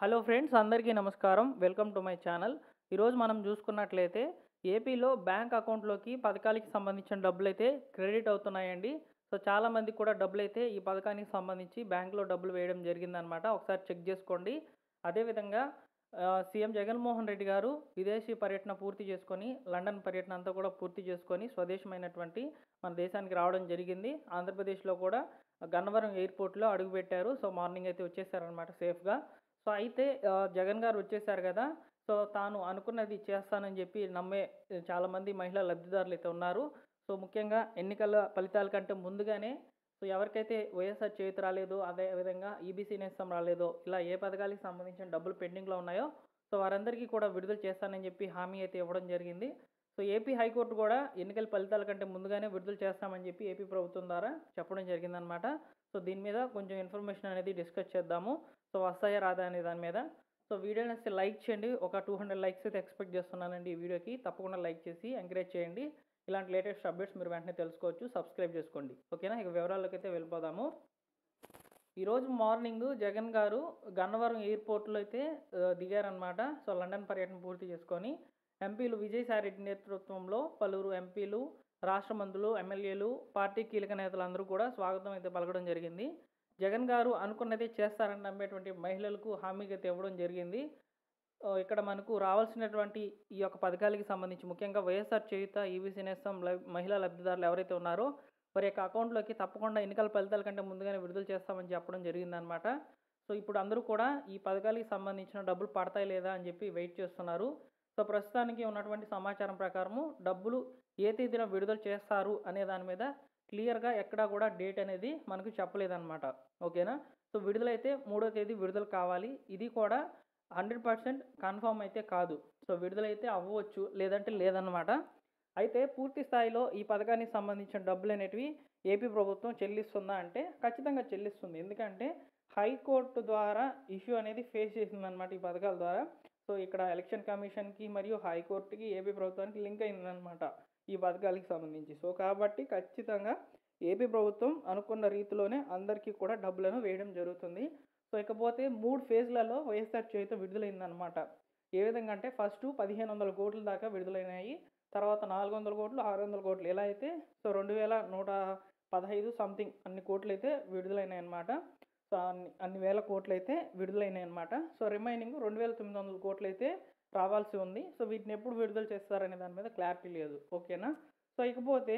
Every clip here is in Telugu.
హలో ఫ్రెండ్స్ అందరికీ నమస్కారం వెల్కమ్ టు మై ఛానల్ ఈరోజు మనం చూసుకున్నట్లయితే ఏపీలో బ్యాంక్ అకౌంట్లోకి పథకాలకి సంబంధించిన డబ్బులు అయితే క్రెడిట్ అవుతున్నాయండి సో చాలామంది కూడా డబ్బులు అయితే ఈ పథకానికి సంబంధించి బ్యాంకులో డబ్బులు వేయడం జరిగిందనమాట ఒకసారి చెక్ చేసుకోండి అదేవిధంగా ఆ, సీఎం జగన్మోహన్ రెడ్డి గారు విదేశీ పర్యటన పూర్తి చేసుకొని లండన్ పర్యటన అంతా కూడా పూర్తి చేసుకొని స్వదేశమైనటువంటి మన దేశానికి రావడం జరిగింది ఆంధ్రప్రదేశ్లో కూడా గన్నవరం ఎయిర్పోర్ట్లో అడుగుపెట్టారు సో మార్నింగ్ అయితే వచ్చేసారనమాట సేఫ్గా సో అయితే ఆ, జగన్ గారు వచ్చేసారు కదా సో తాను అనుకున్నది చేస్తానని చెప్పి నమ్మే చాలామంది మహిళా లబ్ధిదారులు అయితే ఉన్నారు సో ముఖ్యంగా ఎన్నికల ఫలితాల కంటే ముందుగానే సో ఎవరికైతే వైఎస్ఆర్ చేతి రాలేదో అదే విధంగా ఈబీసీ నేస్తం రాలేదో ఇలా ఏ పథకాలకు సంబంధించిన డబ్బులు పెండింగ్లో ఉన్నాయో సో వారందరికీ కూడా విడుదల చేస్తానని చెప్పి హామీ అయితే ఇవ్వడం జరిగింది సో ఏపీ హైకోర్టు కూడా ఎన్నికల ఫలితాల కంటే ముందుగానే విడుదల చేస్తామని చెప్పి ఏపీ ప్రభుత్వం ద్వారా చెప్పడం జరిగిందనమాట సో దీని మీద కొంచెం ఇన్ఫర్మేషన్ అనేది డిస్కస్ చేద్దాము సో వస్తాయా రాదా అనే దాని మీద సో వీడియో నచ్చితే లైక్ చేయండి ఒక టూ హండ్రెడ్ లైక్స్ అయితే ఎక్స్పెక్ట్ చేస్తున్నానండి ఈ వీడియోకి తప్పకుండా లైక్ చేసి ఎంకరేజ్ చేయండి ఇలాంటి లేటెస్ట్ అప్డేట్స్ మీరు వెంటనే తెలుసుకోవచ్చు సబ్స్క్రైబ్ చేసుకోండి ఓకేనా ఇక వివరాల్లోకి అయితే వెళ్ళిపోదాము ఈరోజు మార్నింగ్ జగన్ గారు గన్నవరం ఎయిర్పోర్ట్లో అయితే ఆ, దిగారనమాట సో లండన్ పర్యటన పూర్తి చేసుకొని ఎంపీలు విజయసాయిరెడ్డి నేతృత్వంలో పలువురు ఎంపీలు రాష్ట్ర మంత్రులు ఎమ్మెల్యేలు పార్టీ కీలక నేతలందరూ కూడా స్వాగతం అయితే పలకడం జరిగింది జగన్ గారు అనుకున్నది చేస్తారని నమ్మేటువంటి మహిళలకు హామీగా అయితే ఇవ్వడం జరిగింది ఆ, ఇక్కడ మనకు రావాల్సినటువంటి ఈ యొక్క పథకాలకి సంబంధించి ముఖ్యంగా వైఎస్ఆర్ చేయుత ఈబీసీ నేస్తం లబ్- మహిళా లబ్ధిదారులు ఎవరైతే ఉన్నారో వారి యొక్క అకౌంట్లోకి తప్పకుండా ఎన్నికల ఫలితాల కంటే ముందుగానే విడుదల చేస్తామని చెప్పడం జరిగిందనమాట సో ఇప్పుడు అందరూ కూడా ఈ పథకాలకి సంబంధించిన డబ్బులు పడతాయి లేదా అని చెప్పి వెయిట్ చేస్తున్నారు సో ప్రస్తుతానికి ఉన్నటువంటి సమాచారం ప్రకారము డబ్బులు ఏ తేదీన విడుదల చేస్తారు అనే దాని మీద క్లియర్గా ఎక్కడా కూడా డేట్ అనేది మనకు చెప్పలేదన్నమాట ఓకేనా సో విడుదలైతే మూడో తేదీ విడుదల కావాలి ఇది కూడా హండ్రెడ్ పర్సెంట్ కన్ఫామ్ అయితే కాదు సో విడుదలైతే అవ్వచ్చు లేదంటే లేదన్నమాట అయితే పూర్తి స్థాయిలో ఈ పథకానికి సంబంధించిన డబ్బులు అనేటివి ఏపీ ప్రభుత్వం చెల్లిస్తుందా అంటే ఖచ్చితంగా చెల్లిస్తుంది ఎందుకంటే హైకోర్టు ద్వారా ఇష్యూ అనేది ఫేస్ చేసిందనమాట ఈ పథకాల ద్వారా సో ఇక్కడ ఎలక్షన్ కమిషన్కి మరియు హైకోర్టుకి ఏపీ ప్రభుత్వానికి లింక్ అయిందనమాట ఈ పథకాలకి సంబంధించి సో కాబట్టి ఖచ్చితంగా ఏపీ ప్రభుత్వం అనుకున్న రీతిలోనే అందరికీ కూడా డబ్బులను వేయడం జరుగుతుంది సో ఇకపోతే మూడు ఫేజ్లలో వైఎస్ఆర్ చేతితో విడుదలైందనమాట ఏ విధంగా అంటే ఫస్ట్ పదిహేను వందల కోట్ల దాకా విడుదలైనాయి తర్వాత నాలుగు వందల కోట్లు ఆరు వందల కోట్లు ఎలా అయితే సో రెండు వేల నూట పదహైదు సంథింగ్ అన్ని కోట్లు అయితే విడుదలైనాయి అనమాట సో అన్ని అన్ని వేల కోట్లు అయితే విడుదలైనాయి అనమాట సో రిమైనింగ్ రెండు వేల తొమ్మిది వందల కోట్లు అయితే రావాల్సి ఉంది సో వీటిని ఎప్పుడు విడుదల చేస్తారనే దాని మీద క్లారిటీ లేదు ఓకేనా సో ఇకపోతే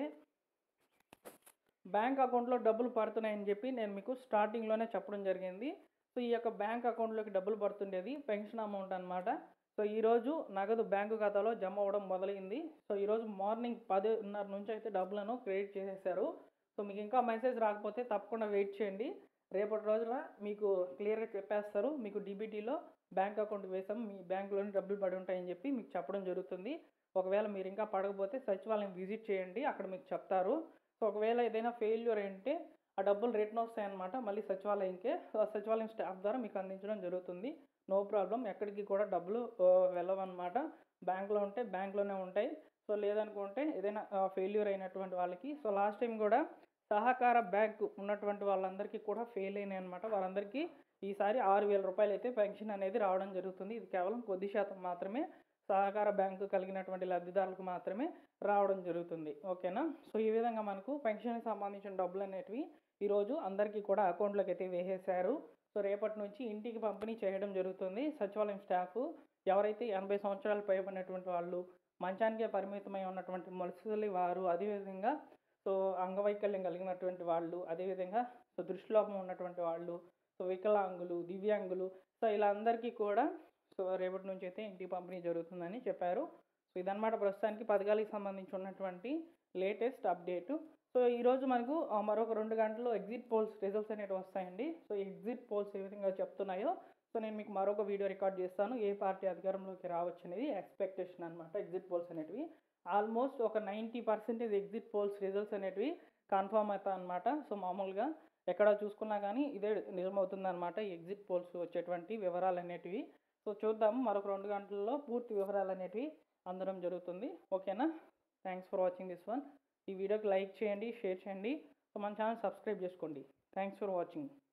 బ్యాంక్ అకౌంట్లో డబ్బులు పడుతున్నాయని చెప్పి నేను మీకు స్టార్టింగ్లోనే చెప్పడం జరిగింది సో ఈ యొక్క బ్యాంక్ అకౌంట్లోకి డబ్బులు పడుతుండేది పెన్షన్ అమౌంట్ అనమాట సో ఈరోజు నగదు బ్యాంకు ఖాతాలో జమ అవ్వడం మొదలైంది సో ఈరోజు మార్నింగ్ పదిన్నర నుంచి అయితే డబ్బులను క్రెడిట్ చేసేసారు సో మీకు ఇంకా మెసేజ్ రాకపోతే తప్పకుండా వెయిట్ చేయండి రేపటి రోజున మీకు క్లియర్గా చెప్పేస్తారు మీకు డీబీటీలో బ్యాంక్ అకౌంట్ వేసాం మీ బ్యాంకులోని డబ్బులు పడి ఉంటాయని చెప్పి మీకు చెప్పడం జరుగుతుంది ఒకవేళ మీరు ఇంకా పడకపోతే సచివాలయం విజిట్ చేయండి అక్కడ మీకు చెప్తారు సో ఒకవేళ ఏదైనా ఫెయిల్యూర్ అంటే ఆ డబ్బులు రిటర్న్ వస్తాయన్నమాట మళ్ళీ సచివాలయంకే సో ఆ సచివాలయం స్టాఫ్ ద్వారా మీకు అందించడం జరుగుతుంది నో ప్రాబ్లం ఎక్కడికి కూడా డబ్బులు ఆ, వెళ్ళవన్నమాట బ్యాంక్లో ఉంటే బ్యాంక్లోనే ఉంటాయి సో లేదనుకుంటే ఏదైనా ఫెయిల్యూర్ అయినటువంటి వాళ్ళకి సో లాస్ట్ టైం కూడా సహకార బ్యాంక్ ఉన్నటువంటి వాళ్ళందరికీ కూడా ఫెయిల్ అయినాయి అనమాట వాళ్ళందరికీ ఈసారి ఆరు వేల రూపాయలు అయితే పెన్షన్ అనేది రావడం జరుగుతుంది ఇది కేవలం కొద్ది శాతం మాత్రమే సహకార బ్యాంకు కలిగినటువంటి లబ్ధిదారులకు మాత్రమే రావడం జరుగుతుంది ఓకేనా సో ఈ విధంగా మనకు పెన్షన్కి సంబంధించిన డబ్బులు అనేటివి ఈరోజు అందరికీ కూడా అకౌంట్లోకి అయితే వేసేశారు సో రేపటి నుంచి ఇంటికి పంపిణీ చేయడం జరుగుతుంది సచివాలయం స్టాఫ్ ఎవరైతే ఎనభై సంవత్సరాలు పైబడినటువంటి వాళ్ళు మంచానికే పరిమితమై ఉన్నటువంటి ముసలి వారు అదేవిధంగా సో అంగవైకల్యం కలిగినటువంటి వాళ్ళు అదేవిధంగా సో దృష్టిలోపం ఉన్నటువంటి వాళ్ళు సో వికలాంగులు దివ్యాంగులు సో ఇలా అందరికీ కూడా సో రేపటి నుంచి అయితే ఇంటికి పంపిణీ జరుగుతుందని చెప్పారు సో ఇదన్నమాట ప్రస్తుతానికి పథకాలకు సంబంధించి ఉన్నటువంటి లేటెస్ట్ అప్డేట్ సో ఈరోజు మనకు ఆ, మరొక రెండు గంటల్లో ఎగ్జిట్ పోల్స్ రిజల్ట్స్ అనేవి వస్తాయండి సో ఎగ్జిట్ పోల్స్ ఏ విధంగా చెప్తున్నాయో సో నేను మీకు మరొక వీడియో రికార్డ్ చేస్తాను ఏ పార్టీ అధికారంలోకి రావచ్చు అనేది ఎక్స్పెక్టేషన్ అనమాట ఎగ్జిట్ పోల్స్ అనేటివి ఆల్మోస్ట్ ఒక ninety percentage exit polls results అనేటివి కన్ఫర్మ్ అవుతాయి అనమాట సో మామూలుగా ఎక్కడ చూసుకున్నా కానీ ఇదే నిజమవుతుంది అనమాట ఎగ్జిట్ పోల్స్ వచ్చేటువంటి వివరాలు అనేటివి సో చూద్దాము మరొక రెండు గంటల్లో పూర్తి వివరాలు అనేటివి అందడం జరుగుతుంది ఓకేనా thanks for watching this one ఈ వీడియోకి లైక్ చేయండి షేర్ చేయండి సో మన ఛానల్ సబ్స్క్రైబ్ చేసుకోండి థ్యాంక్స్ ఫర్ వాచింగ్